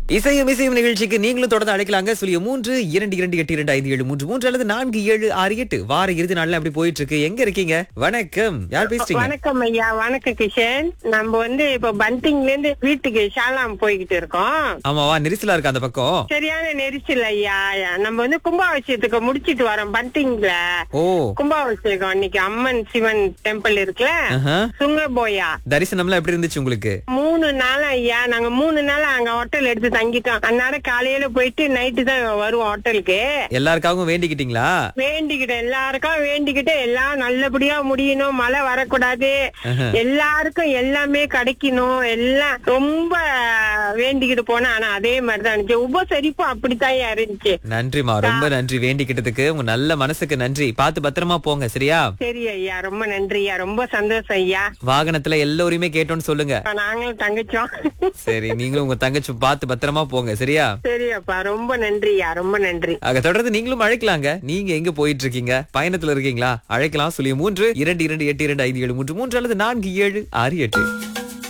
இசையும் இசையும் நிகழ்ச்சிக்கு நீங்களும் தொடர்ந்து அழைக்கலாங்க சொல்லிய மூன்று இரண்டு இரண்டு எட்டு இரண்டு ஐந்து ஏழு மூன்று மூன்று அல்லது நான்கு ஏழு ஆறு எட்டு வார இறுதி நாள்ல அப்படி போயிட்டு இருக்கு எங்க இருக்கீங்க வணக்கம் யார் பேசுறீங்க வணக்கம் ஐயா வணக்கம் கிஷன் நம்ம வந்து இப்ப பந்திங்ல இருந்து வீட்டுக்கு ஷாலாம் போய்கிட்டு இருக்கோம் ஆமாவா நெரிசலா இருக்கு அந்த பக்கம் சரியான நெரிசல் ஐயா நம்ம வந்து கும்பாபிஷேகத்துக்கு முடிச்சிட்டு வரோம் பந்திங்ல ஓ கும்பாபிஷேகம் இன்னைக்கு அம்மன் சிவன் டெம்பிள் இருக்குல்ல ஆஹா. சுங்கபோயா தரிசனம்லாம் எப்படி இருந்துச்சு உங்களுக்கு மூணு நாள் ஐயா நாங்க மூணு நாள் அங்க ஹோட்டல் எடுத்து தங்கிட்டோம் அதனால காலையில போயிட்டு நைட்டு தான் வருவோம் ஹோட்டலுக்கு எல்லாருக்காகவும் வேண்டிக்கிட்டீங்களா வேண்டிக்கிட்டு எல்லாருக்கும் வேண்டிக்கிட்டு எல்லாம் நல்லபடியா முடியணும் மழை வரக்கூடாது எல்லாருக்கும் எல்லாமே கிடைக்கணும் எல்லாம் ரொம்ப வேண்டிக்கிட்டு போனா ஆனா அதே மாதிரிதான் இருந்துச்சு உபசரிப்பும் அப்படித்தான் இருந்துச்சு நன்றிமா ரொம்ப நன்றி வேண்டிக்கிட்டதுக்கு உங்க நல்ல மனசுக்கு நன்றி பார்த்து பத்திரமா போங்க சரியா சரி ஐயா ரொம்ப நன்றி ஐயா ரொம்ப சந்தோஷம் ஐயா வாகனத்துல எல்லோரையுமே கேட்டோம்னு சொல்லுங்க இப்ப நாங்களும் தங்கச்சோம் சரி நீங்களும் உங்க தங்கச்சி பார்த்து பத்திரமா போங்க சரியா சரி அப்பா ரொம்ப நன்றி ஐயா ரொம்ப நன்றி ஆக தொடர்ந்து நீங்களும் அழைக்கலாங்க நீங்க எங்க போயிட்டு இருக்கீங்க பயணத்துல இருக்கீங்களா அழைக்கலாம் சொல்லி மூன்று இரண்டு இரண்டு எட்டு இரண்டு ஐந்து ஏழு மூன்று மூன்று அல்லது நான்கு ஏழு ஆறு எட்டு